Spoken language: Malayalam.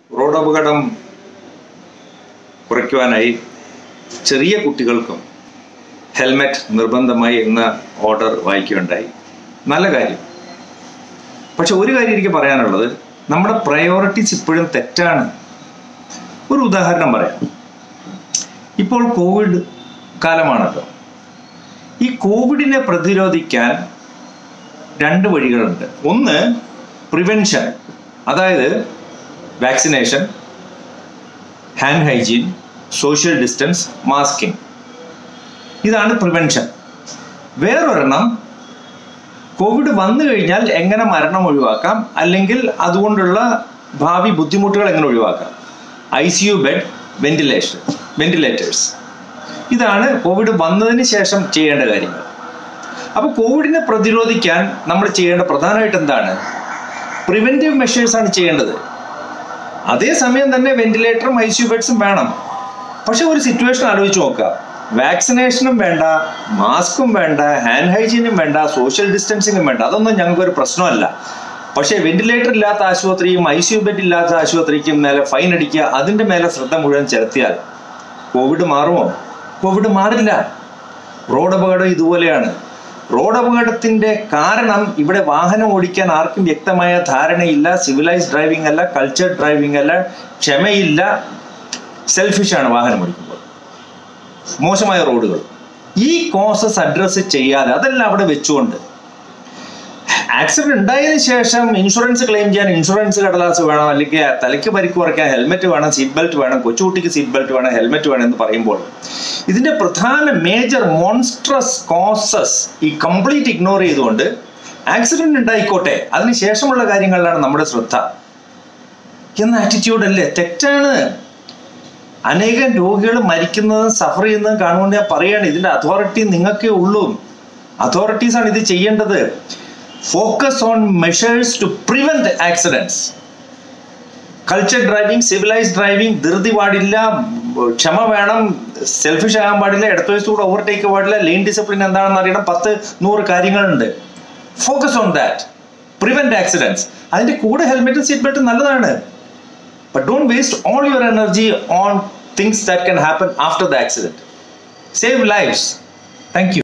റോഡ് അപകടം കുറയ്ക്കുവാനായി ചെറിയ കുട്ടികൾക്കും ഹെൽമെറ്റ് നിർബന്ധമായി എന്ന ഓർഡർ വായിക്കുകയുണ്ടായി നല്ല കാര്യം പക്ഷെ ഒരു കാര്യം എനിക്ക് പറയാനുള്ളത് നമ്മുടെ പ്രയോറിറ്റീസ് ഇപ്പോഴും തെറ്റാണ് ഒരു ഉദാഹരണം പറയാം ഇപ്പോൾ കോവിഡ് കാലമാണല്ലോ ഈ കോവിഡിനെ പ്രതിരോധിക്കാൻ രണ്ട് വഴികളുണ്ട് ഒന്ന് പ്രിവെൻഷൻ അതായത് vaccination hand hygiene social distance masking ഇതാണ് പ്രിവെൻഷൻ വേറൊരെണ്ണം കോവിഡ് വന്നു കഴിഞ്ഞാൽ എങ്ങനെ മരണം ഒഴിവാക്കാം അല്ലെങ്കിൽ അതുകൊണ്ടുള്ള ഭാവി ബുദ്ധിമുട്ടുകൾ എങ്ങനെ ഒഴിവാക്കാം I C U bed ventilation ventilators ഇതാണ് കോവിഡ് വന്നതിന് ശേഷം ചെയ്യേണ്ട കാര്യങ്ങൾ അപ്പോൾ കോവിഡിനെ പ്രതിരോധിക്കാൻ നമ്മൾ ചെയ്യേണ്ട പ്രധാനമായിട്ട് എന്താണ് പ്രിവെന്റീവ് മെഷേഴ്സ് ആണ് ചെയ്യേണ്ടത് അതേസമയം തന്നെ വെന്റിലേറ്ററും ഐ സി യു ബെഡ്സും വേണം പക്ഷെ ഒരു സിറ്റുവേഷൻ ആലോചിച്ച് നോക്കുക വാക്സിനേഷനും വേണ്ട മാസ്കും വേണ്ട ഹാൻഡ് ഹൈജീനും വേണ്ട സോഷ്യൽ ഡിസ്റ്റൻസിങ്ങും വേണ്ട അതൊന്നും ഞങ്ങൾക്കൊരു പ്രശ്നമല്ല പക്ഷേ വെന്റിലേറ്റർ ഇല്ലാത്ത ആശുപത്രിയും ഐ സി യു ബെഡ് ഇല്ലാത്ത ആശുപത്രിക്കും മേലെ ഫൈൻ അടിക്കുക അതിൻ്റെ മേലെ ശ്രദ്ധ മുഴുവൻ ചെലുത്തിയാൽ കോവിഡ് മാറുമോ കോവിഡ് മാറില്ല റോഡ് അപകടം ഇതുപോലെയാണ് റോഡ് അപകടത്തിന്റെ കാരണം ഇവിടെ വാഹനം ഓടിക്കാൻ ആർക്കും വ്യക്തമായ ധാരണയില്ല സിവിലൈസ് ഡ്രൈവിംഗ് അല്ല കൾച്ചർ ഡ്രൈവിംഗ് അല്ല ക്ഷമയില്ല സെൽഫിഷാണ് വാഹനം ഓടിക്കുമ്പോൾ മോശമായ റോഡുകൾ ഈ കോസസ് അഡ്രസ്സ് ചെയ്യാതെ അതെല്ലാം അവിടെ വെച്ചുകൊണ്ട് ആക്സിഡന്റ് ഉണ്ടായതിനു ശേഷം ഇൻഷുറൻസ് ക്ലെയിം ചെയ്യാൻ ഇൻഷുറൻസ് കടലാസ് വേണം അല്ലെങ്കിൽ തലയ്ക്ക് പരിക്ക് കുറയ്ക്കാൻ ഹെൽമെറ്റ് വേണം സീറ്റ് ബെൽറ്റ് വേണം കൊച്ചുകുട്ടിക്ക് സീറ്റ് ബെൽറ്റ് വേണം ഹെൽമെറ്റ് വേണം എന്ന് പറയുമ്പോൾ ഇതിന്റെ പ്രധാന മേജർ മോൺസ്ട്രസ് കോസസ് ഈ കംപ്ലീറ്റ് ഇഗ്നോർ ചെയ്തുകൊണ്ട് ആക്സിഡന്റ് ഉണ്ടായിക്കോട്ടെ അതിനുശേഷമുള്ള കാര്യങ്ങളിലാണ് നമ്മുടെ ശ്രദ്ധ എന്ന ആറ്റിറ്റ്യൂഡ് അല്ലേ തെറ്റാണ് അനേകം രോഗികൾ മരിക്കുന്നതും സഫർ ചെയ്യുന്നതും കാണുകൊണ്ട് ഞാൻ പറയാണ് ഇതിന്റെ അതോറിറ്റി നിങ്ങൾക്കേ ഉള്ളൂ അതോറിറ്റീസ് ആണ് ഇത് ചെയ്യേണ്ടത് focus on measures to prevent accidents culture driving civilise driving ധൃതി പാടില്ല ക്ഷമ വേണം സെൽഫിഷ് ആകാൻ പാടില്ല ഇടത്ത വയസ്സുകൂടെ ഓവർടേക്ക് പാടില്ല ലെയിൻ ഡിസിപ്ലിൻ എന്താണെന്ന് അറിയണം പത്ത് നൂറ് കാര്യങ്ങളുണ്ട് focus on that prevent accidents അതിന്റെ കൂടെ ഹെൽമെറ്റും സീറ്റ് ബെൽറ്റും നല്ലതാണ് but don't waste all your energy on things that can happen after the accident save lives thank U